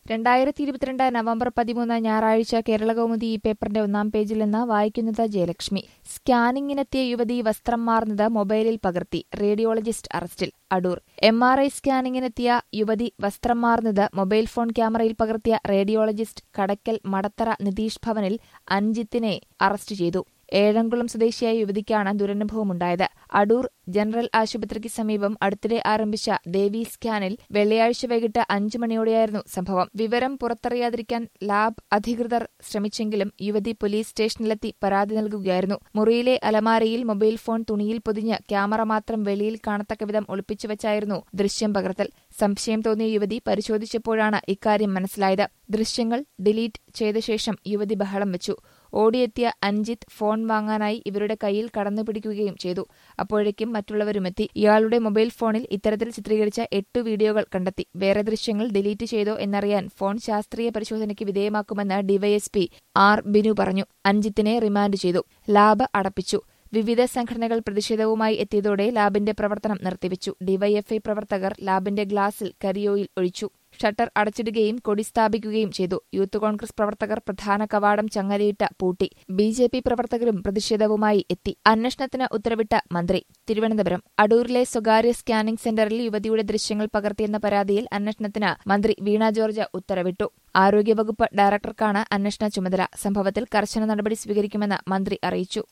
രണ്ടായിരത്തി ഇരുപത്തിരണ്ട് നവംബർ പതിമൂന്ന് ഞായറാഴ്ച കേരളകൗമുദി ഈ പേപ്പറിന്റെ ഒന്നാം പേജിൽ നിന്ന് വായിക്കുന്നത് ജയലക്ഷ്മി സ്കാനിങ്ങിനെത്തിയ യുവതി വസ്ത്രം മാറുന്നത് മൊബൈലിൽ പകർത്തി റേഡിയോളജിസ്റ്റ് അറസ്റ്റിൽ അടൂർ എം ആർ ഐ സ്കാനിങ്ങിനെത്തിയ യുവതി വസ്ത്രം മാറുന്നത് മൊബൈൽ ഫോൺ ക്യാമറയിൽ പകർത്തിയ റേഡിയോളജിസ്റ്റ് കടക്കൽ മടത്തറ നിതീഷ് ഭവനിൽ അഞ്ജിത്തിനെ അറസ്റ്റ് ചെയ്തു ഏഴംകുളം സ്വദേശിയായ യുവതിക്കാണ് ദുരനുഭവമുണ്ടായത് അടൂർ ജനറൽ ആശുപത്രിക്ക് സമീപം അടുത്തിടെ ആരംഭിച്ച ദേവി സ്കാനിൽ വെള്ളിയാഴ്ച വൈകിട്ട് അഞ്ചു മണിയോടെയായിരുന്നു സംഭവം വിവരം പുറത്തറിയാതിരിക്കാൻ ലാബ് അധികൃതർ ശ്രമിച്ചെങ്കിലും യുവതി പോലീസ് സ്റ്റേഷനിലെത്തി പരാതി നൽകുകയായിരുന്നു മുറിയിലെ അലമാരയിൽ മൊബൈൽ ഫോൺ തുണിയിൽ പൊതിഞ്ഞ് ക്യാമറ മാത്രം വെളിയിൽ കാണത്തക്ക വിധം ഒളിപ്പിച്ചുവച്ചായിരുന്നു ദൃശ്യം പകർത്തൽ സംശയം തോന്നിയ യുവതി പരിശോധിച്ചപ്പോഴാണ് ഇക്കാര്യം മനസ്സിലായത് ദൃശ്യങ്ങൾ ഡിലീറ്റ് ചെയ്ത ശേഷം യുവതി ബഹളം വെച്ചു ഓടിയെത്തിയ അഞ്ജിത്ത് ഫോൺ വാങ്ങാനായി ഇവരുടെ കയ്യിൽ കടന്നുപിടിക്കുകയും ചെയ്തു അപ്പോഴേക്കും മറ്റുള്ളവരുമെത്തി ഇയാളുടെ മൊബൈൽ ഫോണിൽ ഇത്തരത്തിൽ ചിത്രീകരിച്ച എട്ട് വീഡിയോകൾ കണ്ടെത്തി വേറെ ദൃശ്യങ്ങൾ ഡിലീറ്റ് ചെയ്തോ എന്നറിയാൻ ഫോൺ ശാസ്ത്രീയ പരിശോധനയ്ക്ക് വിധേയമാക്കുമെന്ന് ഡിവൈഎസ്പി ആർ ബിനു പറഞ്ഞു അഞ്ജിത്തിനെ റിമാൻഡ് ചെയ്തു ലാബ് അടപ്പിച്ചു വിവിധ സംഘടനകൾ പ്രതിഷേധവുമായി എത്തിയതോടെ ലാബിന്റെ പ്രവർത്തനം നിർത്തിവെച്ചു ഡിവൈഎഫ്ഐ പ്രവർത്തകർ ലാബിന്റെ ഗ്ലാസിൽ കരിയോയിൽ ഒഴിച്ചു ഷട്ടർ അടച്ചിടുകയും കൊടി സ്ഥാപിക്കുകയും ചെയ്തു യൂത്ത് കോൺഗ്രസ് പ്രവർത്തകർ പ്രധാന കവാടം ചങ്ങലയിട്ട് പൂട്ടി ബി ജെ പി പ്രവർത്തകരും പ്രതിഷേധവുമായി എത്തി അന്വേഷണത്തിന് ഉത്തരവിട്ട മന്ത്രി തിരുവനന്തപുരം അടൂരിലെ സ്വകാര്യ സ്കാനിംഗ് സെന്ററിൽ യുവതിയുടെ ദൃശ്യങ്ങൾ പകർത്തിയെന്ന പരാതിയിൽ അന്വേഷണത്തിന് മന്ത്രി വീണ ജോർജ് ഉത്തരവിട്ടു ആരോഗ്യവകുപ്പ് ഡയറക്ടർക്കാണ് അന്വേഷണ ചുമതല സംഭവത്തിൽ കർശന നടപടി സ്വീകരിക്കുമെന്ന് മന്ത്രി അറിയിച്ചു